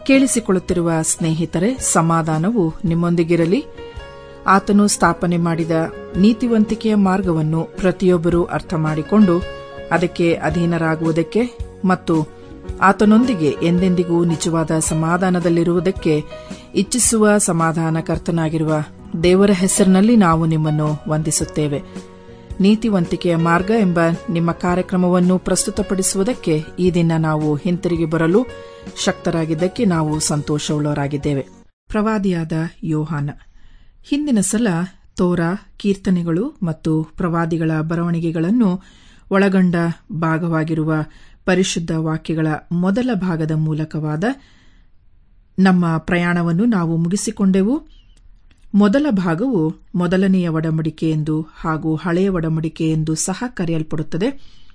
ಕೇಳಿಸಿಕೊಳ್ಳುತ್ತಿರುವ ಸ್ನೇಹಿತರೆ ಸಮಾಧಾನವು ನಿಮ್ಮೊಂದಿಗಿರಲಿ ಆತನು ಸ್ಥಾಪನೆ ಮಾಡಿದ ನೀತಿವಂತಿಕೆಯ ಮಾರ್ಗವನ್ನು ಪ್ರತಿಯೊಬ್ಬರೂ ಅರ್ಥ ಮಾಡಿಕೊಂಡು ಅದಕ್ಕೆ ಅಧೀನರಾಗುವುದಕ್ಕೆ ಮತ್ತು ಆತನೊಂದಿಗೆ ಎಂದೆಂದಿಗೂ ನಿಜವಾದ ಸಮಾಧಾನದಲ್ಲಿರುವುದಕ್ಕೆ ಇಚ್ಛಿಸುವ ಸಮಾಧಾನಕರ್ತನಾಗಿರುವ ದೇವರ ಹೆಸರಿನಲ್ಲಿ ನಾವು ನಿಮ್ಮನ್ನು ವಂದಿಸುತ್ತೇವೆ ನೀತಿವಂತಿಕೆಯ ಮಾರ್ಗ ಎಂಬ ನಿಮ್ಮ ಕಾರ್ಯಕ್ರಮವನ್ನು ಪ್ರಸ್ತುತಪಡಿಸುವುದಕ್ಕೆ ಈ ದಿನ ನಾವು ಹಿಂತಿರುಗಿ ಬರಲು ಶಕ್ತರಾಗಿದ್ದಕ್ಕೆ ನಾವು ಸಂತೋಷವುಳ್ಳವರಾಗಿದ್ದೇವೆ ಪ್ರವಾದಿಯಾದ ಯೋಹಾನ ಹಿಂದಿನ ಸಲ ತೋರಾ ಕೀರ್ತನೆಗಳು ಮತ್ತು ಪ್ರವಾದಿಗಳ ಬರವಣಿಗೆಗಳನ್ನು ಒಳಗೊಂಡ ಭಾಗವಾಗಿರುವ ಪರಿಶುದ್ಧ ವಾಕ್ಯಗಳ ಮೊದಲ ಭಾಗದ ಮೂಲಕವಾದ ನಮ್ಮ ಪ್ರಯಾಣವನ್ನು ನಾವು ಮುಗಿಸಿಕೊಂಡೆವು ಮೊದಲ ಭಾಗವು ಮೊದಲನೆಯ ಒಡಂಬಡಿಕೆ ಎಂದು ಹಾಗೂ ಹಳೆಯ ಒಡಂಬಡಿಕೆ ಎಂದು ಸಹ ಕರೆಯಲ್ಪಡುತ್ತದೆ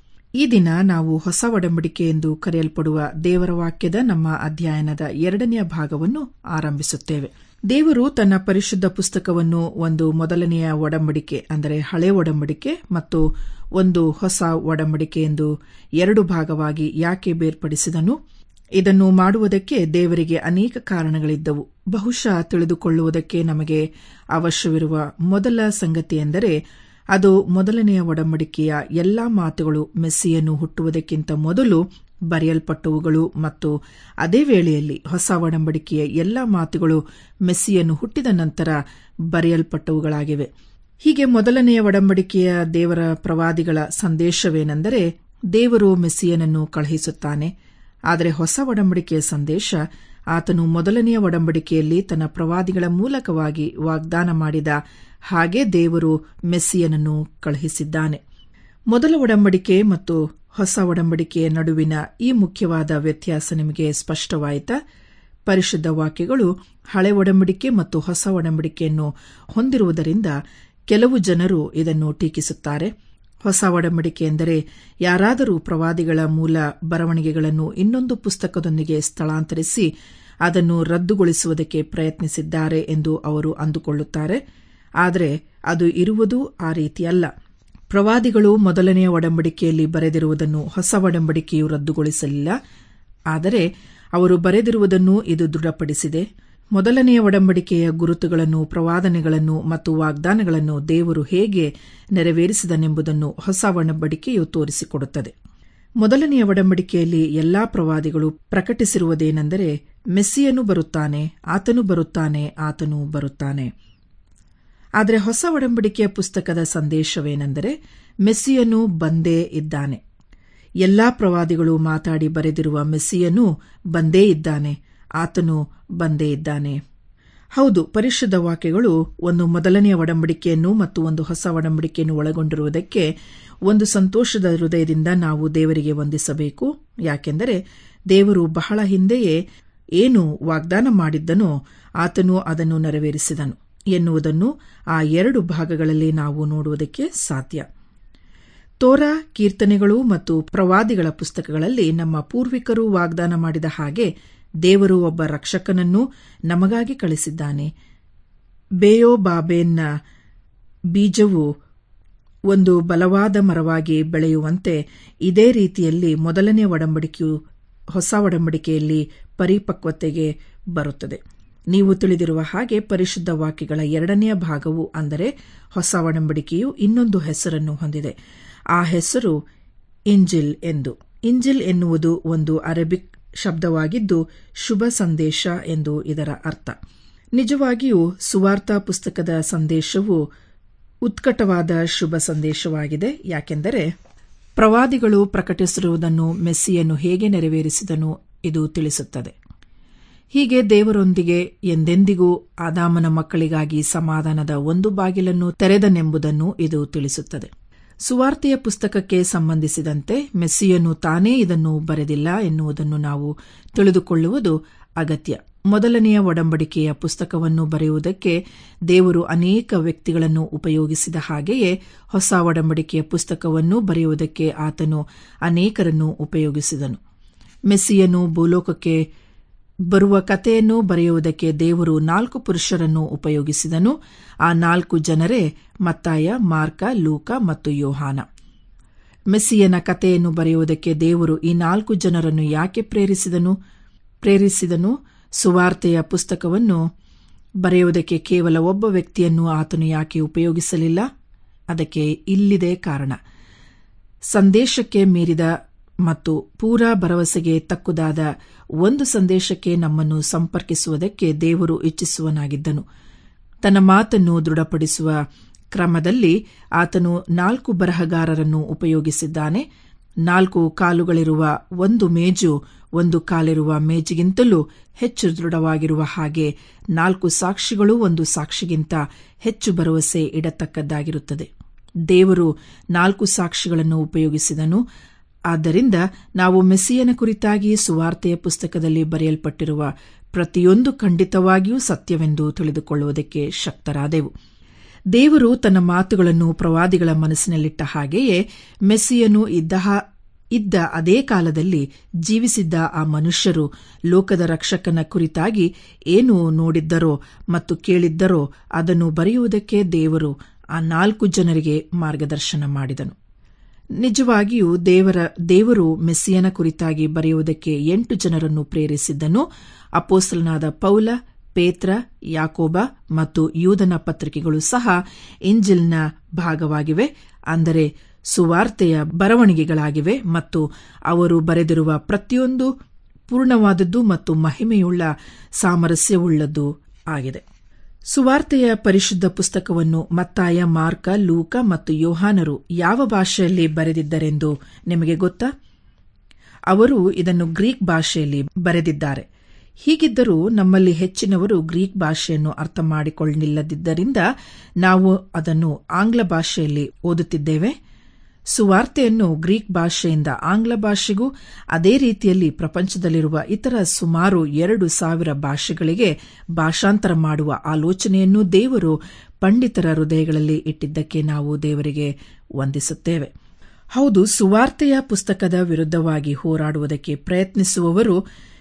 ಈ ದಿನ ನಾವು ಹೊಸ ಒಡಂಬಡಿಕೆ ಎಂದು ಕರೆಯಲ್ಪಡುವ ದೇವರ ವಾಕ್ಯದ ನಮ್ಮ ಅಧ್ಯಯನದ ಎರಡನೆಯ ಭಾಗವನ್ನು ಆರಂಭಿಸುತ್ತೇವೆ ದೇವರು ತನ್ನ ಪರಿಶುದ್ಧ ಪುಸ್ತಕವನ್ನು ಒಂದು ಮೊದಲನೆಯ ಒಡಂಬಡಿಕೆ ಅಂದರೆ ಹಳೆ ಒಡಂಬಡಿಕೆ ಮತ್ತು ಒಂದು ಹೊಸ ಒಡಂಬಡಿಕೆ ಎಂದು ಎರಡು ಭಾಗವಾಗಿ ಯಾಕೆ ಬೇರ್ಪಡಿಸಿದನು ಇದನ್ನು ಮಾಡುವುದಕ್ಕೆ ದೇವರಿಗೆ ಅನೇಕ ಕಾರಣಗಳಿದ್ದವು ಬಹುಶಃ ತಿಳಿದುಕೊಳ್ಳುವುದಕ್ಕೆ ನಮಗೆ ಅವಶ್ಯವಿರುವ ಮೊದಲ ಸಂಗತಿಯೆಂದರೆ ಅದು ಮೊದಲನೆಯ ಒಡಂಬಡಿಕೆಯ ಎಲ್ಲಾ ಮಾತುಗಳು ಮೆಸ್ಸಿಯನ್ನು ಹುಟ್ಟುವುದಕ್ಕಿಂತ ಮೊದಲು ಬರೆಯಲ್ಪಟ್ಟವುಗಳು ಮತ್ತು ಅದೇ ವೇಳೆಯಲ್ಲಿ ಹೊಸ ಒಡಂಬಡಿಕೆಯ ಎಲ್ಲಾ ಮಾತುಗಳು ಮೆಸ್ಸಿಯನ್ನು ಹುಟ್ಟಿದ ನಂತರ ಬರೆಯಲ್ಪಟ್ಟವುಗಳಾಗಿವೆ ಹೀಗೆ ಮೊದಲನೆಯ ಒಡಂಬಡಿಕೆಯ ದೇವರ ಪ್ರವಾದಿಗಳ ಸಂದೇಶವೇನೆಂದರೆ ದೇವರು ಮೆಸ್ಸಿಯನನ್ನು ಕಳುಹಿಸುತ್ತಾನೆ ಆದರೆ ಹೊಸ ಒಡಂಬಡಿಕೆಯ ಸಂದೇಶ ಆತನು ಮೊದಲನೆಯ ಒಡಂಬಡಿಕೆಯಲ್ಲಿ ತನ್ನ ಪ್ರವಾದಿಗಳ ಮೂಲಕವಾಗಿ ವಾಗ್ದಾನ ಮಾಡಿದ ಹಾಗೆ ದೇವರು ಮೆಸ್ಸಿಯನನ್ನು ಕಳುಹಿಸಿದ್ದಾನೆ ಮೊದಲ ಒಡಂಬಡಿಕೆ ಮತ್ತು ಹೊಸ ಒಡಂಬಡಿಕೆಯ ನಡುವಿನ ಈ ಮುಖ್ಯವಾದ ವ್ಯತ್ಯಾಸ ನಿಮಗೆ ಸ್ಪಷ್ಟವಾಯಿತಾ ಪರಿಶುದ್ಧ ವಾಕ್ಯಗಳು ಹಳೆ ಒಡಂಬಡಿಕೆ ಮತ್ತು ಹೊಸ ಒಡಂಬಡಿಕೆಯನ್ನು ಹೊಂದಿರುವುದರಿಂದ ಕೆಲವು ಜನರು ಇದನ್ನು ಟೀಕಿಸುತ್ತಾರೆ ಹೊಸ ಒಡಂಬಡಿಕೆ ಎಂದರೆ ಯಾರಾದರೂ ಪ್ರವಾದಿಗಳ ಮೂಲ ಬರವಣಿಗೆಗಳನ್ನು ಇನ್ನೊಂದು ಪುಸ್ತಕದೊಂದಿಗೆ ಸ್ಥಳಾಂತರಿಸಿ ಅದನ್ನು ರದ್ದುಗೊಳಿಸುವುದಕ್ಕೆ ಪ್ರಯತ್ನಿಸಿದ್ದಾರೆ ಎಂದು ಅವರು ಅಂದುಕೊಳ್ಳುತ್ತಾರೆ ಆದರೆ ಅದು ಇರುವುದು ಆ ರೀತಿಯಲ್ಲ ಪ್ರವಾದಿಗಳು ಮೊದಲನೆಯ ಒಡಂಬಡಿಕೆಯಲ್ಲಿ ಬರೆದಿರುವುದನ್ನು ಹೊಸ ಒಡಂಬಡಿಕೆಯು ರದ್ದುಗೊಳಿಸಲಿಲ್ಲ ಆದರೆ ಅವರು ಬರೆದಿರುವುದನ್ನು ಇದು ದೃಢಪಡಿಸಿದೆ ಮೊದಲನೆಯ ಒಡಂಬಡಿಕೆಯ ಗುರುತುಗಳನ್ನು ಪ್ರವಾದನೆಗಳನ್ನು ಮತ್ತು ವಾಗ್ದಾನಗಳನ್ನು ದೇವರು ಹೇಗೆ ನೆರವೇರಿಸಿದನೆಂಬುದನ್ನು ಹೊಸ ಒಡಂಬಡಿಕೆಯು ತೋರಿಸಿಕೊಡುತ್ತದೆ ಮೊದಲನೆಯ ಒಡಂಬಡಿಕೆಯಲ್ಲಿ ಎಲ್ಲಾ ಪ್ರವಾದಿಗಳು ಪ್ರಕಟಿಸಿರುವುದೇನೆಂದರೆ ಮೆಸ್ಸಿಯನು ಬರುತ್ತಾನೆ ಆತನು ಬರುತ್ತಾನೆ ಆತನು ಬರುತ್ತಾನೆ ಆದರೆ ಹೊಸ ಒಡಂಬಡಿಕೆಯ ಪುಸ್ತಕದ ಸಂದೇಶವೇನೆಂದರೆ ಮೆಸ್ಸಿಯನು ಬಂದೇ ಇದ್ದಾನೆ ಎಲ್ಲಾ ಪ್ರವಾದಿಗಳು ಮಾತಾಡಿ ಬರೆದಿರುವ ಮೆಸ್ಸಿಯನು ಬಂದೇ ಇದ್ದಾನೆ ಆತನು ಬಂದೇ ಇದ್ದಾನೆ ಹೌದು ಪರಿಶುದ್ಧ ವಾಕ್ಯಗಳು ಒಂದು ಮೊದಲನೆಯ ಒಡಂಬಡಿಕೆಯನ್ನು ಮತ್ತು ಒಂದು ಹೊಸ ಒಡಂಬಡಿಕೆಯನ್ನು ಒಳಗೊಂಡಿರುವುದಕ್ಕೆ ಒಂದು ಸಂತೋಷದ ಹೃದಯದಿಂದ ನಾವು ದೇವರಿಗೆ ವಂದಿಸಬೇಕು ಯಾಕೆಂದರೆ ದೇವರು ಬಹಳ ಹಿಂದೆಯೇ ಏನು ವಾಗ್ದಾನ ಮಾಡಿದ್ದನೋ ಆತನು ಅದನ್ನು ನೆರವೇರಿಸಿದನು ಎನ್ನುವುದನ್ನು ಆ ಎರಡು ಭಾಗಗಳಲ್ಲಿ ನಾವು ನೋಡುವುದಕ್ಕೆ ಸಾಧ್ಯ ತೋರಾ ಕೀರ್ತನೆಗಳು ಮತ್ತು ಪ್ರವಾದಿಗಳ ಪುಸ್ತಕಗಳಲ್ಲಿ ನಮ್ಮ ಪೂರ್ವಿಕರು ವಾಗ್ದಾನ ಮಾಡಿದ ಹಾಗೆ ದೇವರು ಒಬ್ಬ ರಕ್ಷಕನನ್ನು ನಮಗಾಗಿ ಕಳಿಸಿದ್ದಾನೆ ಬೇಯೋ ಬಾಬೇನ್ನ ಬೀಜವು ಒಂದು ಬಲವಾದ ಮರವಾಗಿ ಬೆಳೆಯುವಂತೆ ಇದೇ ರೀತಿಯಲ್ಲಿ ಮೊದಲನೇ ಒಡಂಬಡಿಕೆಯು ಹೊಸ ಒಡಂಬಡಿಕೆಯಲ್ಲಿ ಪರಿಪಕ್ವತೆಗೆ ಬರುತ್ತದೆ ನೀವು ತಿಳಿದಿರುವ ಹಾಗೆ ಪರಿಶುದ್ಧ ವಾಕ್ಯಗಳ ಎರಡನೆಯ ಭಾಗವು ಅಂದರೆ ಹೊಸ ಒಡಂಬಡಿಕೆಯು ಇನ್ನೊಂದು ಹೆಸರನ್ನು ಹೊಂದಿದೆ ಆ ಹೆಸರು ಇಂಜಿಲ್ ಎಂದು ಇಂಜಿಲ್ ಎನ್ನುವುದು ಒಂದು ಅರೇಬಿಕ್ ಶಬ್ದವಾಗಿದ್ದು ಶುಭ ಸಂದೇಶ ಎಂದು ಇದರ ಅರ್ಥ ನಿಜವಾಗಿಯೂ ಸುವಾರ್ತಾ ಪುಸ್ತಕದ ಸಂದೇಶವು ಉತ್ಕಟವಾದ ಶುಭ ಸಂದೇಶವಾಗಿದೆ ಯಾಕೆಂದರೆ ಪ್ರವಾದಿಗಳು ಪ್ರಕಟಿಸಿರುವುದನ್ನು ಮೆಸ್ಸಿಯನ್ನು ಹೇಗೆ ನೆರವೇರಿಸಿದನು ಇದು ತಿಳಿಸುತ್ತದೆ ಹೀಗೆ ದೇವರೊಂದಿಗೆ ಎಂದೆಂದಿಗೂ ಆದಾಮನ ಮಕ್ಕಳಿಗಾಗಿ ಸಮಾಧಾನದ ಒಂದು ಬಾಗಿಲನ್ನು ತೆರೆದನೆಂಬುದನ್ನು ಇದು ತಿಳಿಸುತ್ತದೆ ಸುವಾರ್ತೆಯ ಪುಸ್ತಕಕ್ಕೆ ಸಂಬಂಧಿಸಿದಂತೆ ಮೆಸ್ಸಿಯನು ತಾನೇ ಇದನ್ನು ಬರೆದಿಲ್ಲ ಎನ್ನುವುದನ್ನು ನಾವು ತಿಳಿದುಕೊಳ್ಳುವುದು ಅಗತ್ಯ ಮೊದಲನೆಯ ಒಡಂಬಡಿಕೆಯ ಪುಸ್ತಕವನ್ನು ಬರೆಯುವುದಕ್ಕೆ ದೇವರು ಅನೇಕ ವ್ಯಕ್ತಿಗಳನ್ನು ಉಪಯೋಗಿಸಿದ ಹಾಗೆಯೇ ಹೊಸ ಒಡಂಬಡಿಕೆಯ ಪುಸ್ತಕವನ್ನು ಬರೆಯುವುದಕ್ಕೆ ಆತನು ಅನೇಕರನ್ನು ಉಪಯೋಗಿಸಿದನು ಮೆಸ್ಸಿಯನು ಭೂಲೋಕಕ್ಕೆ ಬರುವ ಕಥೆಯನ್ನು ಬರೆಯುವುದಕ್ಕೆ ದೇವರು ನಾಲ್ಕು ಪುರುಷರನ್ನು ಉಪಯೋಗಿಸಿದನು ಆ ನಾಲ್ಕು ಜನರೇ ಮತ್ತಾಯ ಮಾರ್ಕ ಲೂಕ ಮತ್ತು ಯೋಹಾನ ಮೆಸ್ಸಿಯನ ಕಥೆಯನ್ನು ಬರೆಯುವುದಕ್ಕೆ ದೇವರು ಈ ನಾಲ್ಕು ಜನರನ್ನು ಯಾಕೆ ಪ್ರೇರಿಸಿದನು ಪ್ರೇರಿಸಿದನು ಸುವಾರ್ತೆಯ ಪುಸ್ತಕವನ್ನು ಬರೆಯುವುದಕ್ಕೆ ಕೇವಲ ಒಬ್ಬ ವ್ಯಕ್ತಿಯನ್ನು ಆತನು ಯಾಕೆ ಉಪಯೋಗಿಸಲಿಲ್ಲ ಅದಕ್ಕೆ ಇಲ್ಲಿದೆ ಕಾರಣ ಸಂದೇಶಕ್ಕೆ ಮೀರಿದ ಮತ್ತು ಪೂರಾ ಭರವಸೆಗೆ ತಕ್ಕುದಾದ ಒಂದು ಸಂದೇಶಕ್ಕೆ ನಮ್ಮನ್ನು ಸಂಪರ್ಕಿಸುವುದಕ್ಕೆ ದೇವರು ಇಚ್ಛಿಸುವನಾಗಿದ್ದನು ತನ್ನ ಮಾತನ್ನು ದೃಢಪಡಿಸುವ ಕ್ರಮದಲ್ಲಿ ಆತನು ನಾಲ್ಕು ಬರಹಗಾರರನ್ನು ಉಪಯೋಗಿಸಿದ್ದಾನೆ ನಾಲ್ಕು ಕಾಲುಗಳಿರುವ ಒಂದು ಮೇಜು ಒಂದು ಕಾಲಿರುವ ಮೇಜಿಗಿಂತಲೂ ಹೆಚ್ಚು ದೃಢವಾಗಿರುವ ಹಾಗೆ ನಾಲ್ಕು ಸಾಕ್ಷಿಗಳು ಒಂದು ಸಾಕ್ಷಿಗಿಂತ ಹೆಚ್ಚು ಭರವಸೆ ಇಡತಕ್ಕದ್ದಾಗಿರುತ್ತದೆ ದೇವರು ನಾಲ್ಕು ಸಾಕ್ಷಿಗಳನ್ನು ಉಪಯೋಗಿಸಿದನು ಆದ್ದರಿಂದ ನಾವು ಮೆಸ್ಸಿಯನ ಕುರಿತಾಗಿ ಸುವಾರ್ತೆಯ ಪುಸ್ತಕದಲ್ಲಿ ಬರೆಯಲ್ಪಟ್ಟಿರುವ ಪ್ರತಿಯೊಂದು ಖಂಡಿತವಾಗಿಯೂ ಸತ್ಯವೆಂದು ತಿಳಿದುಕೊಳ್ಳುವುದಕ್ಕೆ ಶಕ್ತರಾದೆವು ದೇವರು ತನ್ನ ಮಾತುಗಳನ್ನು ಪ್ರವಾದಿಗಳ ಮನಸ್ಸಿನಲ್ಲಿಟ್ಟ ಹಾಗೆಯೇ ಮೆಸ್ಸಿಯನು ಇದ್ದ ಇದ್ದ ಅದೇ ಕಾಲದಲ್ಲಿ ಜೀವಿಸಿದ್ದ ಆ ಮನುಷ್ಯರು ಲೋಕದ ರಕ್ಷಕನ ಕುರಿತಾಗಿ ಏನು ನೋಡಿದ್ದರೋ ಮತ್ತು ಕೇಳಿದ್ದರೋ ಅದನ್ನು ಬರೆಯುವುದಕ್ಕೆ ದೇವರು ಆ ನಾಲ್ಕು ಜನರಿಗೆ ಮಾರ್ಗದರ್ಶನ ಮಾಡಿದನು ನಿಜವಾಗಿಯೂ ದೇವರ ದೇವರು ಮೆಸ್ಸಿಯನ ಕುರಿತಾಗಿ ಬರೆಯುವುದಕ್ಕೆ ಎಂಟು ಜನರನ್ನು ಪ್ರೇರಿಸಿದ್ದನು ಅಪೋಸ್ತಲನಾದ ಪೌಲ ಪೇತ್ರ ಯಾಕೋಬ ಮತ್ತು ಯೂದನ ಪತ್ರಿಕೆಗಳು ಸಹ ಇಂಜಿಲ್ನ ಭಾಗವಾಗಿವೆ ಅಂದರೆ ಸುವಾರ್ತೆಯ ಬರವಣಿಗೆಗಳಾಗಿವೆ ಮತ್ತು ಅವರು ಬರೆದಿರುವ ಪ್ರತಿಯೊಂದು ಪೂರ್ಣವಾದದ್ದು ಮತ್ತು ಮಹಿಮೆಯುಳ್ಳ ಸಾಮರಸ್ಯವುಳ್ಳದ್ದು ಆಗಿದೆ ಸುವಾರ್ತೆಯ ಪರಿಶುದ್ಧ ಪುಸ್ತಕವನ್ನು ಮತ್ತಾಯ ಮಾರ್ಕ ಲೂಕ ಮತ್ತು ಯೋಹಾನರು ಯಾವ ಭಾಷೆಯಲ್ಲಿ ಬರೆದಿದ್ದರೆಂದು ನಿಮಗೆ ಗೊತ್ತಾ ಅವರು ಇದನ್ನು ಗ್ರೀಕ್ ಭಾಷೆಯಲ್ಲಿ ಬರೆದಿದ್ದಾರೆ ಹೀಗಿದ್ದರೂ ನಮ್ಮಲ್ಲಿ ಹೆಚ್ಚಿನವರು ಗ್ರೀಕ್ ಭಾಷೆಯನ್ನು ಅರ್ಥ ಮಾಡಿಕೊಳ್ಳಿಲ್ಲದಿದ್ದರಿಂದ ನಾವು ಅದನ್ನು ಆಂಗ್ಲ ಭಾಷೆಯಲ್ಲಿ ಓದುತ್ತಿದ್ದೇವೆ ಸುವಾರ್ತೆಯನ್ನು ಗ್ರೀಕ್ ಭಾಷೆಯಿಂದ ಆಂಗ್ಲ ಭಾಷೆಗೂ ಅದೇ ರೀತಿಯಲ್ಲಿ ಪ್ರಪಂಚದಲ್ಲಿರುವ ಇತರ ಸುಮಾರು ಎರಡು ಸಾವಿರ ಭಾಷೆಗಳಿಗೆ ಭಾಷಾಂತರ ಮಾಡುವ ಆಲೋಚನೆಯನ್ನು ದೇವರು ಪಂಡಿತರ ಹೃದಯಗಳಲ್ಲಿ ಇಟ್ಟಿದ್ದಕ್ಕೆ ನಾವು ದೇವರಿಗೆ ವಂದಿಸುತ್ತೇವೆ ಹೌದು ಸುವಾರ್ತೆಯ ಪುಸ್ತಕದ ವಿರುದ್ಧವಾಗಿ ಹೋರಾಡುವುದಕ್ಕೆ ಪ್ರಯತ್ನಿಸುವವರು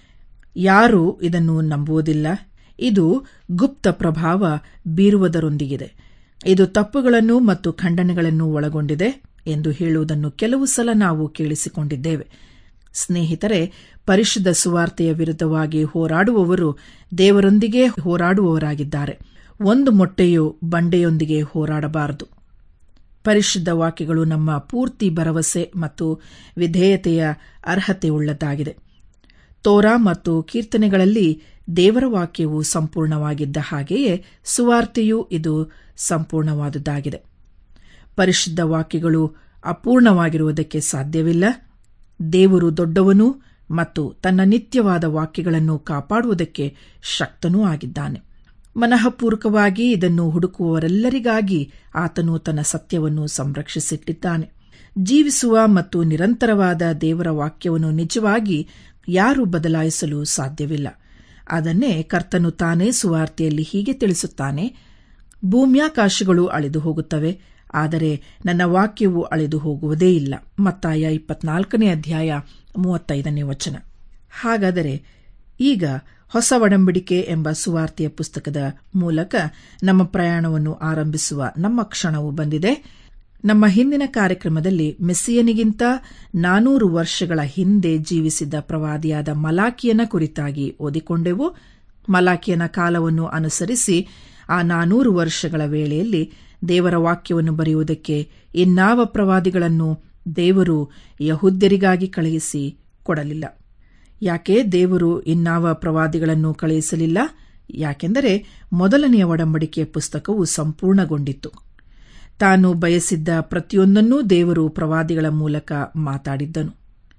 ಯಾರೂ ಇದನ್ನು ನಂಬುವುದಿಲ್ಲ ಇದು ಗುಪ್ತ ಪ್ರಭಾವ ಬೀರುವುದರೊಂದಿಗಿದೆ ಇದು ತಪ್ಪುಗಳನ್ನು ಮತ್ತು ಖಂಡನೆಗಳನ್ನು ಒಳಗೊಂಡಿದೆ ಎಂದು ಹೇಳುವುದನ್ನು ಕೆಲವು ಸಲ ನಾವು ಕೇಳಿಸಿಕೊಂಡಿದ್ದೇವೆ ಸ್ನೇಹಿತರೆ ಪರಿಶುದ್ಧ ಸುವಾರ್ತೆಯ ವಿರುದ್ಧವಾಗಿ ಹೋರಾಡುವವರು ದೇವರೊಂದಿಗೆ ಹೋರಾಡುವವರಾಗಿದ್ದಾರೆ ಒಂದು ಮೊಟ್ಟೆಯು ಬಂಡೆಯೊಂದಿಗೆ ಹೋರಾಡಬಾರದು ಪರಿಶುದ್ಧ ವಾಕ್ಯಗಳು ನಮ್ಮ ಪೂರ್ತಿ ಭರವಸೆ ಮತ್ತು ವಿಧೇಯತೆಯ ಅರ್ಹತೆಯುಳ್ಳದ್ದಾಗಿದೆ ತೋರಾ ಮತ್ತು ಕೀರ್ತನೆಗಳಲ್ಲಿ ದೇವರ ವಾಕ್ಯವು ಸಂಪೂರ್ಣವಾಗಿದ್ದ ಹಾಗೆಯೇ ಸುವಾರ್ತೆಯೂ ಇದು ಸಂಪೂರ್ಣವಾದುದಾಗಿದೆ ಪರಿಶುದ್ಧ ವಾಕ್ಯಗಳು ಅಪೂರ್ಣವಾಗಿರುವುದಕ್ಕೆ ಸಾಧ್ಯವಿಲ್ಲ ದೇವರು ದೊಡ್ಡವನು ಮತ್ತು ತನ್ನ ನಿತ್ಯವಾದ ವಾಕ್ಯಗಳನ್ನು ಕಾಪಾಡುವುದಕ್ಕೆ ಶಕ್ತನೂ ಆಗಿದ್ದಾನೆ ಮನಃಪೂರ್ವಕವಾಗಿ ಇದನ್ನು ಹುಡುಕುವವರೆಲ್ಲರಿಗಾಗಿ ಆತನು ತನ್ನ ಸತ್ಯವನ್ನು ಸಂರಕ್ಷಿಸಿಟ್ಟಿದ್ದಾನೆ ಜೀವಿಸುವ ಮತ್ತು ನಿರಂತರವಾದ ದೇವರ ವಾಕ್ಯವನ್ನು ನಿಜವಾಗಿ ಯಾರೂ ಬದಲಾಯಿಸಲು ಸಾಧ್ಯವಿಲ್ಲ ಅದನ್ನೇ ಕರ್ತನು ತಾನೇ ಸುವಾರ್ತೆಯಲ್ಲಿ ಹೀಗೆ ತಿಳಿಸುತ್ತಾನೆ ಭೂಮ್ಯಾಕಾಶಗಳು ಅಳಿದು ಹೋಗುತ್ತವೆ ಆದರೆ ನನ್ನ ವಾಕ್ಯವು ಅಳಿದು ಹೋಗುವುದೇ ಇಲ್ಲ ಮತ್ತಾಯ ಇಪ್ಪತ್ನಾಲ್ಕನೇ ಅಧ್ಯಾಯ ಮೂವತ್ತೈದನೇ ವಚನ ಹಾಗಾದರೆ ಈಗ ಹೊಸ ಒಡಂಬಡಿಕೆ ಎಂಬ ಸುವಾರ್ತೆಯ ಪುಸ್ತಕದ ಮೂಲಕ ನಮ್ಮ ಪ್ರಯಾಣವನ್ನು ಆರಂಭಿಸುವ ನಮ್ಮ ಕ್ಷಣವು ಬಂದಿದೆ ನಮ್ಮ ಹಿಂದಿನ ಕಾರ್ಯಕ್ರಮದಲ್ಲಿ ಮೆಸ್ಸಿಯನಿಗಿಂತ ನಾನೂರು ವರ್ಷಗಳ ಹಿಂದೆ ಜೀವಿಸಿದ್ದ ಪ್ರವಾದಿಯಾದ ಮಲಾಕಿಯನ ಕುರಿತಾಗಿ ಓದಿಕೊಂಡೆವು ಮಲಾಕಿಯನ ಕಾಲವನ್ನು ಅನುಸರಿಸಿ ಆ ನಾನೂರು ವರ್ಷಗಳ ವೇಳೆಯಲ್ಲಿ ದೇವರ ವಾಕ್ಯವನ್ನು ಬರೆಯುವುದಕ್ಕೆ ಇನ್ನಾವ ಪ್ರವಾದಿಗಳನ್ನು ದೇವರು ಯಹುದ್ಯರಿಗಾಗಿ ಕಳುಹಿಸಿ ಕೊಡಲಿಲ್ಲ ಯಾಕೆ ದೇವರು ಇನ್ನಾವ ಪ್ರವಾದಿಗಳನ್ನು ಕಳುಹಿಸಲಿಲ್ಲ ಯಾಕೆಂದರೆ ಮೊದಲನೆಯ ಒಡಂಬಡಿಕೆಯ ಪುಸ್ತಕವು ಸಂಪೂರ್ಣಗೊಂಡಿತ್ತು ತಾನು ಬಯಸಿದ್ದ ಪ್ರತಿಯೊಂದನ್ನೂ ದೇವರು ಪ್ರವಾದಿಗಳ ಮೂಲಕ ಮಾತಾಡಿದ್ದನು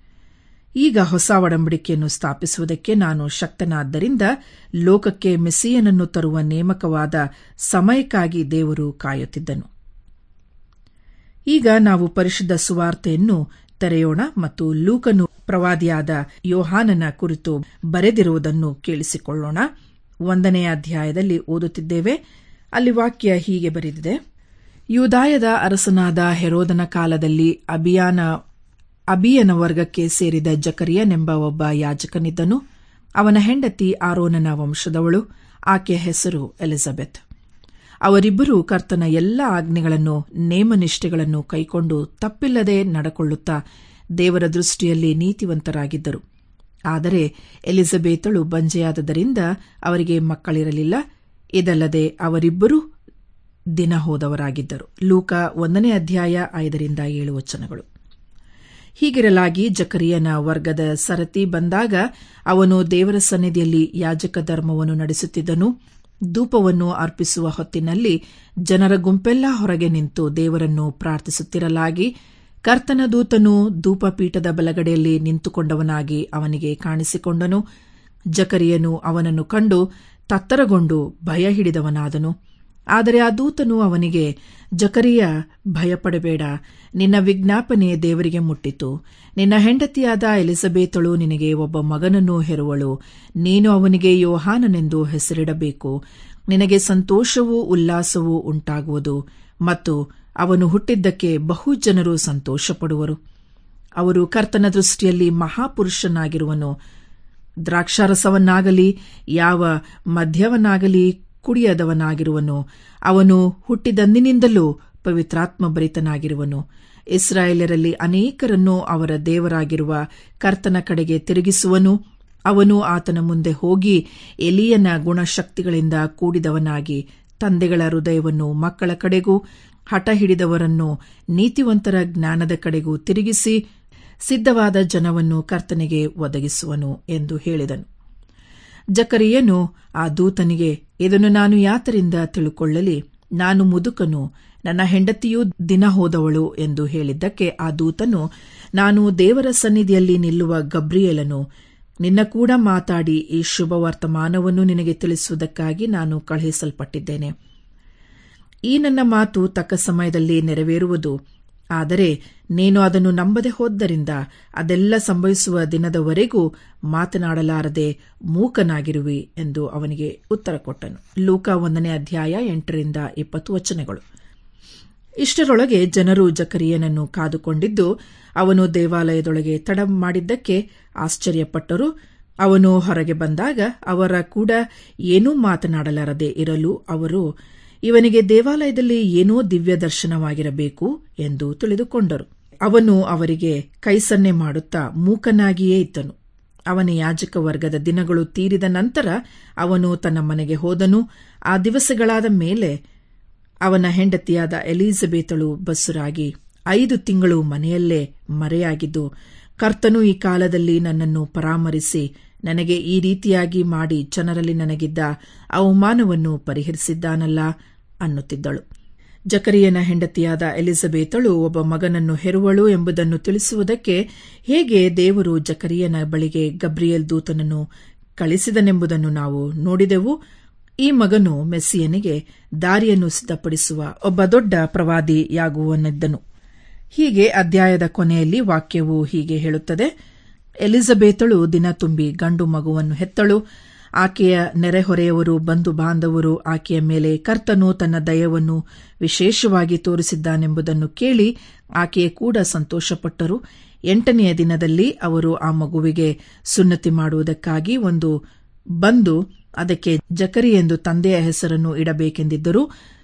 ಈಗ ಹೊಸ ಒಡಂಬಡಿಕೆಯನ್ನು ಸ್ಥಾಪಿಸುವುದಕ್ಕೆ ನಾನು ಶಕ್ತನಾದ್ದರಿಂದ ಲೋಕಕ್ಕೆ ಮೆಸ್ಸಿಯನನ್ನು ತರುವ ನೇಮಕವಾದ ಸಮಯಕ್ಕಾಗಿ ದೇವರು ಕಾಯುತ್ತಿದ್ದನು ಈಗ ನಾವು ಪರಿಶುದ್ಧ ಸುವಾರ್ತೆಯನ್ನು ತೆರೆಯೋಣ ಮತ್ತು ಲೂಕನು ಪ್ರವಾದಿಯಾದ ಯೋಹಾನನ ಕುರಿತು ಬರೆದಿರುವುದನ್ನು ಕೇಳಿಸಿಕೊಳ್ಳೋಣ ಒಂದನೇ ಅಧ್ಯಾಯದಲ್ಲಿ ಓದುತ್ತಿದ್ದೇವೆ ಅಲ್ಲಿ ವಾಕ್ಯ ಹೀಗೆ ಬರೆದಿದೆ ಯೂದಾಯದ ಅರಸನಾದ ಹೆರೋದನ ಕಾಲದಲ್ಲಿ ಅಭಿಯಾನ ಅಬಿಯನ ವರ್ಗಕ್ಕೆ ಸೇರಿದ ಜಕರಿಯನೆಂಬ ಒಬ್ಬ ಯಾಜಕನಿದ್ದನು ಅವನ ಹೆಂಡತಿ ಆರೋನನ ವಂಶದವಳು ಆಕೆಯ ಹೆಸರು ಎಲಿಜಬೆತ್ ಅವರಿಬ್ಬರೂ ಕರ್ತನ ಎಲ್ಲ ಆಜ್ಞೆಗಳನ್ನು ನೇಮನಿಷ್ಠೆಗಳನ್ನು ಕೈಕೊಂಡು ತಪ್ಪಿಲ್ಲದೆ ನಡಕೊಳ್ಳುತ್ತಾ ದೇವರ ದೃಷ್ಟಿಯಲ್ಲಿ ನೀತಿವಂತರಾಗಿದ್ದರು ಆದರೆ ಎಲಿಜಬೆತಳು ಬಂಜೆಯಾದದರಿಂದ ಅವರಿಗೆ ಮಕ್ಕಳಿರಲಿಲ್ಲ ಇದಲ್ಲದೆ ಅವರಿಬ್ಬರೂ ದಿನ ಹೋದವರಾಗಿದ್ದರು ಲೂಕ ಒಂದನೇ ಅಧ್ಯಾಯ ಐದರಿಂದ ಏಳು ವಚನಗಳು ಹೀಗಿರಲಾಗಿ ಜಕರಿಯನ ವರ್ಗದ ಸರತಿ ಬಂದಾಗ ಅವನು ದೇವರ ಸನ್ನಿಧಿಯಲ್ಲಿ ಯಾಜಕ ಧರ್ಮವನ್ನು ನಡೆಸುತ್ತಿದ್ದನು ಧೂಪವನ್ನು ಅರ್ಪಿಸುವ ಹೊತ್ತಿನಲ್ಲಿ ಜನರ ಗುಂಪೆಲ್ಲ ಹೊರಗೆ ನಿಂತು ದೇವರನ್ನು ಪ್ರಾರ್ಥಿಸುತ್ತಿರಲಾಗಿ ಕರ್ತನ ದೂತನು ಧೂಪಪೀಠದ ಬಲಗಡೆಯಲ್ಲಿ ನಿಂತುಕೊಂಡವನಾಗಿ ಅವನಿಗೆ ಕಾಣಿಸಿಕೊಂಡನು ಜಕರಿಯನು ಅವನನ್ನು ಕಂಡು ತತ್ತರಗೊಂಡು ಭಯ ಹಿಡಿದವನಾದನು ಆದರೆ ಆ ದೂತನು ಅವನಿಗೆ ಜಕರಿಯ ಭಯಪಡಬೇಡ ನಿನ್ನ ವಿಜ್ಞಾಪನೆ ದೇವರಿಗೆ ಮುಟ್ಟಿತು ನಿನ್ನ ಹೆಂಡತಿಯಾದ ಎಲಿಸಬೇತಳು ನಿನಗೆ ಒಬ್ಬ ಮಗನನ್ನು ಹೆರುವಳು ನೀನು ಅವನಿಗೆ ಯೋಹಾನನೆಂದು ಹೆಸರಿಡಬೇಕು ನಿನಗೆ ಸಂತೋಷವೂ ಉಲ್ಲಾಸವೂ ಉಂಟಾಗುವುದು ಮತ್ತು ಅವನು ಹುಟ್ಟಿದ್ದಕ್ಕೆ ಬಹು ಜನರು ಸಂತೋಷಪಡುವರು ಅವರು ಕರ್ತನ ದೃಷ್ಟಿಯಲ್ಲಿ ಮಹಾಪುರುಷನಾಗಿರುವನು ದ್ರಾಕ್ಷಾರಸವನ್ನಾಗಲಿ ಯಾವ ಮದ್ಯವನ್ನಾಗಲಿ ಕುಡಿಯದವನಾಗಿರುವನು ಅವನು ಹುಟ್ಟಿದಂದಿನಿಂದಲೂ ಪವಿತ್ರಾತ್ಮ ಭರಿತನಾಗಿರುವನು ಇಸ್ರಾಯೇಲರಲ್ಲಿ ಅನೇಕರನ್ನು ಅವರ ದೇವರಾಗಿರುವ ಕರ್ತನ ಕಡೆಗೆ ತಿರುಗಿಸುವನು ಅವನು ಆತನ ಮುಂದೆ ಹೋಗಿ ಎಲಿಯನ ಗುಣಶಕ್ತಿಗಳಿಂದ ಕೂಡಿದವನಾಗಿ ತಂದೆಗಳ ಹೃದಯವನ್ನು ಮಕ್ಕಳ ಕಡೆಗೂ ಹಠ ಹಿಡಿದವರನ್ನು ನೀತಿವಂತರ ಜ್ಞಾನದ ಕಡೆಗೂ ತಿರುಗಿಸಿ ಸಿದ್ಧವಾದ ಜನವನ್ನು ಕರ್ತನಿಗೆ ಒದಗಿಸುವನು ಎಂದು ಹೇಳಿದನು ಜಕರಿಯನು ಆ ದೂತನಿಗೆ ಇದನ್ನು ನಾನು ಯಾತರಿಂದ ತಿಳುಕೊಳ್ಳಲಿ ನಾನು ಮುದುಕನು ನನ್ನ ಹೆಂಡತಿಯೂ ದಿನ ಹೋದವಳು ಎಂದು ಹೇಳಿದ್ದಕ್ಕೆ ಆ ದೂತನು ನಾನು ದೇವರ ಸನ್ನಿಧಿಯಲ್ಲಿ ನಿಲ್ಲುವ ಗಬ್ರಿಯೇಲನು ನಿನ್ನ ಕೂಡ ಮಾತಾಡಿ ಈ ಶುಭ ವರ್ತಮಾನವನ್ನು ನಿನಗೆ ತಿಳಿಸುವುದಕ್ಕಾಗಿ ನಾನು ಕಳುಹಿಸಲ್ಪಟ್ಟಿದ್ದೇನೆ ಈ ನನ್ನ ಮಾತು ತಕ್ಕ ಸಮಯದಲ್ಲಿ ನೆರವೇರುವುದು ಆದರೆ ನೀನು ಅದನ್ನು ನಂಬದೆ ಹೋದ್ದರಿಂದ ಅದೆಲ್ಲ ಸಂಭವಿಸುವ ದಿನದವರೆಗೂ ಮಾತನಾಡಲಾರದೆ ಮೂಕನಾಗಿರುವಿ ಎಂದು ಅವನಿಗೆ ಉತ್ತರ ಕೊಟ್ಟನು ಲೂಕ ಒಂದನೇ ಅಧ್ಯಾಯ ಎಂಟರಿಂದ ಇಪ್ಪತ್ತು ವಚನಗಳು ಇಷ್ಟರೊಳಗೆ ಜನರು ಜಕರಿಯನನ್ನು ಕಾದುಕೊಂಡಿದ್ದು ಅವನು ದೇವಾಲಯದೊಳಗೆ ತಡ ಮಾಡಿದ್ದಕ್ಕೆ ಆಶ್ಚರ್ಯಪಟ್ಟರು ಅವನು ಹೊರಗೆ ಬಂದಾಗ ಅವರ ಕೂಡ ಏನೂ ಮಾತನಾಡಲಾರದೆ ಇರಲು ಅವರು ಇವನಿಗೆ ದೇವಾಲಯದಲ್ಲಿ ಏನೋ ದಿವ್ಯ ದರ್ಶನವಾಗಿರಬೇಕು ಎಂದು ತಿಳಿದುಕೊಂಡರು ಅವನು ಅವರಿಗೆ ಕೈಸನ್ನೆ ಮಾಡುತ್ತಾ ಮೂಕನಾಗಿಯೇ ಇದ್ದನು ಅವನ ಯಾಜಕ ವರ್ಗದ ದಿನಗಳು ತೀರಿದ ನಂತರ ಅವನು ತನ್ನ ಮನೆಗೆ ಹೋದನು ಆ ದಿವಸಗಳಾದ ಮೇಲೆ ಅವನ ಹೆಂಡತಿಯಾದ ಎಲಿಜಬೆತಳು ಬಸ್ಸುರಾಗಿ ಐದು ತಿಂಗಳು ಮನೆಯಲ್ಲೇ ಮರೆಯಾಗಿದ್ದು ಕರ್ತನು ಈ ಕಾಲದಲ್ಲಿ ನನ್ನನ್ನು ಪರಾಮರಿಸಿ ನನಗೆ ಈ ರೀತಿಯಾಗಿ ಮಾಡಿ ಜನರಲ್ಲಿ ನನಗಿದ್ದ ಅವಮಾನವನ್ನು ಪರಿಹರಿಸಿದ್ದಾನಲ್ಲ ಅನ್ನುತ್ತಿದ್ದಳು ಜಕರಿಯನ ಹೆಂಡತಿಯಾದ ಎಲಿಜಬೆತಳು ಒಬ್ಬ ಮಗನನ್ನು ಹೆರುವಳು ಎಂಬುದನ್ನು ತಿಳಿಸುವುದಕ್ಕೆ ಹೇಗೆ ದೇವರು ಜಕರಿಯನ ಬಳಿಗೆ ಗಬ್ರಿಯಲ್ ದೂತನನ್ನು ಕಳಿಸಿದನೆಂಬುದನ್ನು ನಾವು ನೋಡಿದೆವು ಈ ಮಗನು ಮೆಸ್ಸಿಯನಿಗೆ ದಾರಿಯನ್ನು ಸಿದ್ಧಪಡಿಸುವ ಒಬ್ಬ ದೊಡ್ಡ ಪ್ರವಾದಿಯಾಗುವನಿದ್ದನು ಹೀಗೆ ಅಧ್ಯಾಯದ ಕೊನೆಯಲ್ಲಿ ವಾಕ್ಯವು ಹೀಗೆ ಹೇಳುತ್ತದೆ ಎಲಿಜಬೆತಳು ದಿನ ತುಂಬಿ ಗಂಡು ಮಗುವನ್ನು ಹೆತ್ತಳು ಆಕೆಯ ನೆರೆಹೊರೆಯವರು ಬಂಧು ಬಾಂಧವರು ಆಕೆಯ ಮೇಲೆ ಕರ್ತನು ತನ್ನ ದಯವನ್ನು ವಿಶೇಷವಾಗಿ ತೋರಿಸಿದ್ದಾನೆಂಬುದನ್ನು ಕೇಳಿ ಆಕೆಯ ಕೂಡ ಸಂತೋಷಪಟ್ಟರು ಎಂಟನೆಯ ದಿನದಲ್ಲಿ ಅವರು ಆ ಮಗುವಿಗೆ ಸುನ್ನತಿ ಮಾಡುವುದಕ್ಕಾಗಿ ಒಂದು ಬಂದು ಅದಕ್ಕೆ ಜಕರಿ ಎಂದು ತಂದೆಯ ಹೆಸರನ್ನು ಇಡಬೇಕೆಂದಿದ್ದರು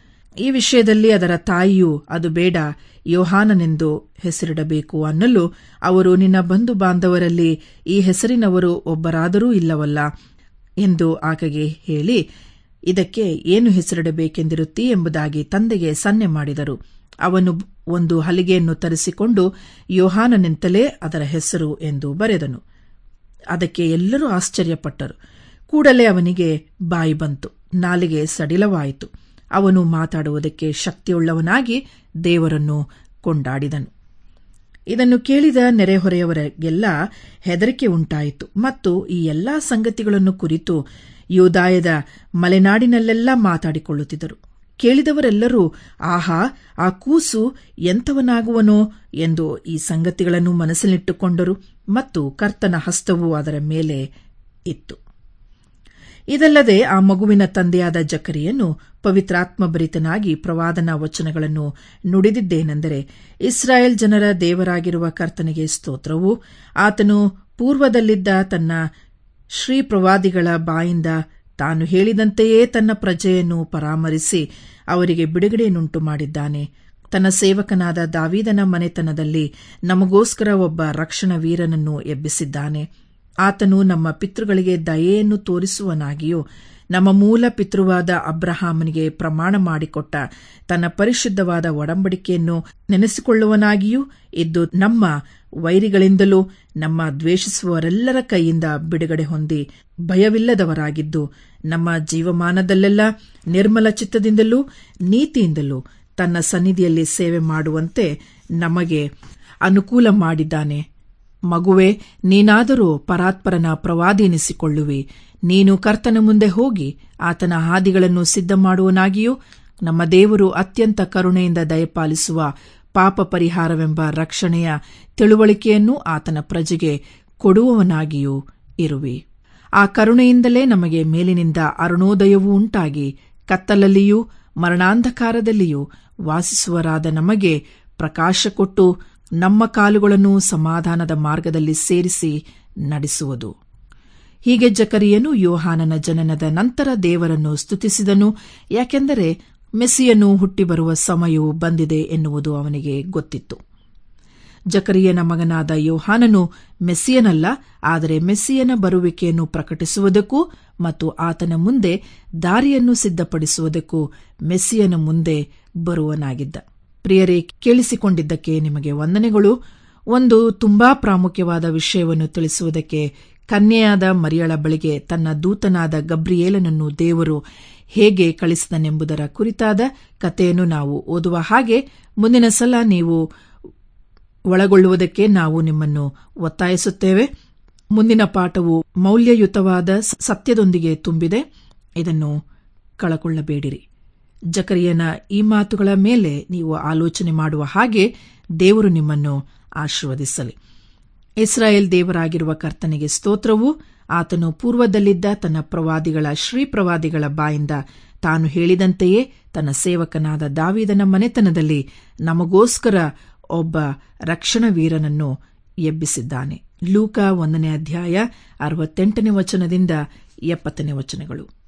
ಈ ವಿಷಯದಲ್ಲಿ ಅದರ ತಾಯಿಯು ಅದು ಬೇಡ ಯೋಹಾನನೆಂದು ಹೆಸರಿಡಬೇಕು ಅನ್ನಲು ಅವರು ನಿನ್ನ ಬಂಧು ಬಾಂಧವರಲ್ಲಿ ಈ ಹೆಸರಿನವರು ಒಬ್ಬರಾದರೂ ಇಲ್ಲವಲ್ಲ ಎಂದು ಆಕೆಗೆ ಹೇಳಿ ಇದಕ್ಕೆ ಏನು ಹೆಸರಿಡಬೇಕೆಂದಿರುತ್ತಿ ಎಂಬುದಾಗಿ ತಂದೆಗೆ ಸನ್ನೆ ಮಾಡಿದರು ಅವನು ಒಂದು ಹಲಿಗೆಯನ್ನು ತರಿಸಿಕೊಂಡು ಯೋಹಾನನೆಂತಲೇ ಅದರ ಹೆಸರು ಎಂದು ಬರೆದನು ಅದಕ್ಕೆ ಎಲ್ಲರೂ ಆಶ್ಚರ್ಯಪಟ್ಟರು ಕೂಡಲೇ ಅವನಿಗೆ ಬಾಯಿ ಬಂತು ನಾಲಿಗೆ ಸಡಿಲವಾಯಿತು ಅವನು ಮಾತಾಡುವುದಕ್ಕೆ ಶಕ್ತಿಯುಳ್ಳವನಾಗಿ ದೇವರನ್ನು ಕೊಂಡಾಡಿದನು ಇದನ್ನು ಕೇಳಿದ ನೆರೆಹೊರೆಯವರಿಗೆಲ್ಲ ಹೆದರಿಕೆ ಉಂಟಾಯಿತು ಮತ್ತು ಈ ಎಲ್ಲಾ ಸಂಗತಿಗಳನ್ನು ಕುರಿತು ಯೂದಾಯದ ಮಲೆನಾಡಿನಲ್ಲೆಲ್ಲ ಮಾತಾಡಿಕೊಳ್ಳುತ್ತಿದ್ದರು ಕೇಳಿದವರೆಲ್ಲರೂ ಆಹಾ ಆ ಕೂಸು ಎಂಥವನಾಗುವನೋ ಎಂದು ಈ ಸಂಗತಿಗಳನ್ನು ಮನಸ್ಸಲ್ಲಿಟ್ಟುಕೊಂಡರು ಮತ್ತು ಕರ್ತನ ಹಸ್ತವು ಅದರ ಮೇಲೆ ಇತ್ತು ಇದಲ್ಲದೆ ಆ ಮಗುವಿನ ತಂದೆಯಾದ ಜಕರಿಯನ್ನು ಪವಿತ್ರಾತ್ಮಭರಿತನಾಗಿ ಪ್ರವಾದನಾ ವಚನಗಳನ್ನು ನುಡಿದಿದ್ದೇನೆಂದರೆ ಇಸ್ರಾಯೇಲ್ ಜನರ ದೇವರಾಗಿರುವ ಕರ್ತನಿಗೆ ಸ್ತೋತ್ರವು ಆತನು ಪೂರ್ವದಲ್ಲಿದ್ದ ತನ್ನ ಶ್ರೀ ಪ್ರವಾದಿಗಳ ಬಾಯಿಂದ ತಾನು ಹೇಳಿದಂತೆಯೇ ತನ್ನ ಪ್ರಜೆಯನ್ನು ಪರಾಮರಿಸಿ ಅವರಿಗೆ ಬಿಡುಗಡೆಯನ್ನುಂಟು ಮಾಡಿದ್ದಾನೆ ತನ್ನ ಸೇವಕನಾದ ದಾವೀದನ ಮನೆತನದಲ್ಲಿ ನಮಗೋಸ್ಕರ ಒಬ್ಬ ರಕ್ಷಣ ವೀರನನ್ನು ಎಬ್ಬಿಸಿದ್ದಾನೆ ಆತನು ನಮ್ಮ ಪಿತೃಗಳಿಗೆ ದಯೆಯನ್ನು ತೋರಿಸುವನಾಗಿಯೂ ನಮ್ಮ ಮೂಲ ಪಿತೃವಾದ ಅಬ್ರಹಾಮನಿಗೆ ಪ್ರಮಾಣ ಮಾಡಿಕೊಟ್ಟ ತನ್ನ ಪರಿಶುದ್ಧವಾದ ಒಡಂಬಡಿಕೆಯನ್ನು ನೆನೆಸಿಕೊಳ್ಳುವನಾಗಿಯೂ ಇದ್ದು ನಮ್ಮ ವೈರಿಗಳಿಂದಲೂ ನಮ್ಮ ದ್ವೇಷಿಸುವವರೆಲ್ಲರ ಕೈಯಿಂದ ಬಿಡುಗಡೆ ಹೊಂದಿ ಭಯವಿಲ್ಲದವರಾಗಿದ್ದು ನಮ್ಮ ಜೀವಮಾನದಲ್ಲೆಲ್ಲ ನಿರ್ಮಲ ಚಿತ್ತದಿಂದಲೂ ನೀತಿಯಿಂದಲೂ ತನ್ನ ಸನ್ನಿಧಿಯಲ್ಲಿ ಸೇವೆ ಮಾಡುವಂತೆ ನಮಗೆ ಅನುಕೂಲ ಮಾಡಿದ್ದಾನೆ ಮಗುವೆ ನೀನಾದರೂ ಪರಾತ್ಪರನ ಪ್ರವಾದಿ ಎನಿಸಿಕೊಳ್ಳುವಿ ನೀನು ಕರ್ತನ ಮುಂದೆ ಹೋಗಿ ಆತನ ಹಾದಿಗಳನ್ನು ಸಿದ್ಧ ಮಾಡುವನಾಗಿಯೂ ನಮ್ಮ ದೇವರು ಅತ್ಯಂತ ಕರುಣೆಯಿಂದ ದಯಪಾಲಿಸುವ ಪಾಪ ಪರಿಹಾರವೆಂಬ ರಕ್ಷಣೆಯ ತಿಳುವಳಿಕೆಯನ್ನು ಆತನ ಪ್ರಜೆಗೆ ಕೊಡುವವನಾಗಿಯೂ ಇರುವಿ ಆ ಕರುಣೆಯಿಂದಲೇ ನಮಗೆ ಮೇಲಿನಿಂದ ಅರುಣೋದಯವೂ ಉಂಟಾಗಿ ಕತ್ತಲಲ್ಲಿಯೂ ಮರಣಾಂಧಕಾರದಲ್ಲಿಯೂ ವಾಸಿಸುವರಾದ ನಮಗೆ ಪ್ರಕಾಶ ಕೊಟ್ಟು ನಮ್ಮ ಕಾಲುಗಳನ್ನು ಸಮಾಧಾನದ ಮಾರ್ಗದಲ್ಲಿ ಸೇರಿಸಿ ನಡೆಸುವುದು ಹೀಗೆ ಜಕರಿಯನು ಯೋಹಾನನ ಜನನದ ನಂತರ ದೇವರನ್ನು ಸ್ತುತಿಸಿದನು ಯಾಕೆಂದರೆ ಮೆಸ್ಸಿಯನು ಹುಟ್ಟಿ ಬರುವ ಸಮಯವು ಬಂದಿದೆ ಎನ್ನುವುದು ಅವನಿಗೆ ಗೊತ್ತಿತ್ತು ಜಕರಿಯನ ಮಗನಾದ ಯೋಹಾನನು ಮೆಸ್ಸಿಯನಲ್ಲ ಆದರೆ ಮೆಸ್ಸಿಯನ ಬರುವಿಕೆಯನ್ನು ಪ್ರಕಟಿಸುವುದಕ್ಕೂ ಮತ್ತು ಆತನ ಮುಂದೆ ದಾರಿಯನ್ನು ಸಿದ್ಧಪಡಿಸುವುದಕ್ಕೂ ಮೆಸ್ಸಿಯನ ಮುಂದೆ ಬರುವನಾಗಿದ್ದ ಪ್ರಿಯರೇ ಕೇಳಿಸಿಕೊಂಡಿದ್ದಕ್ಕೆ ನಿಮಗೆ ವಂದನೆಗಳು ಒಂದು ತುಂಬಾ ಪ್ರಾಮುಖ್ಯವಾದ ವಿಷಯವನ್ನು ತಿಳಿಸುವುದಕ್ಕೆ ಕನ್ಯೆಯಾದ ಮರಿಯಳ ಬಳಿಗೆ ತನ್ನ ದೂತನಾದ ಗಬ್ರಿಯೇಲನನ್ನು ದೇವರು ಹೇಗೆ ಕಳಿಸಿದನೆಂಬುದರ ಕುರಿತಾದ ಕಥೆಯನ್ನು ನಾವು ಓದುವ ಹಾಗೆ ಮುಂದಿನ ಸಲ ನೀವು ಒಳಗೊಳ್ಳುವುದಕ್ಕೆ ನಾವು ನಿಮ್ಮನ್ನು ಒತ್ತಾಯಿಸುತ್ತೇವೆ ಮುಂದಿನ ಪಾಠವು ಮೌಲ್ಯಯುತವಾದ ಸತ್ಯದೊಂದಿಗೆ ತುಂಬಿದೆ ಇದನ್ನು ಕಳಕೊಳ್ಳಬೇಡಿರಿ ಜಕರಿಯನ ಈ ಮಾತುಗಳ ಮೇಲೆ ನೀವು ಆಲೋಚನೆ ಮಾಡುವ ಹಾಗೆ ದೇವರು ನಿಮ್ಮನ್ನು ಆಶೀರ್ವದಿಸಲಿ ಇಸ್ರಾಯೇಲ್ ದೇವರಾಗಿರುವ ಕರ್ತನಿಗೆ ಸ್ತೋತ್ರವು ಆತನು ಪೂರ್ವದಲ್ಲಿದ್ದ ತನ್ನ ಪ್ರವಾದಿಗಳ ಶ್ರೀ ಪ್ರವಾದಿಗಳ ಬಾಯಿಂದ ತಾನು ಹೇಳಿದಂತೆಯೇ ತನ್ನ ಸೇವಕನಾದ ದಾವಿದನ ಮನೆತನದಲ್ಲಿ ನಮಗೋಸ್ಕರ ಒಬ್ಬ ರಕ್ಷಣ ವೀರನನ್ನು ಎಬ್ಬಿಸಿದ್ದಾನೆ ಲೂಕ ಒಂದನೇ ಅಧ್ಯಾಯ ಅರವತ್ತೆಂಟನೇ ವಚನದಿಂದ ಎಪ್ಪತ್ತನೇ ವಚನಗಳು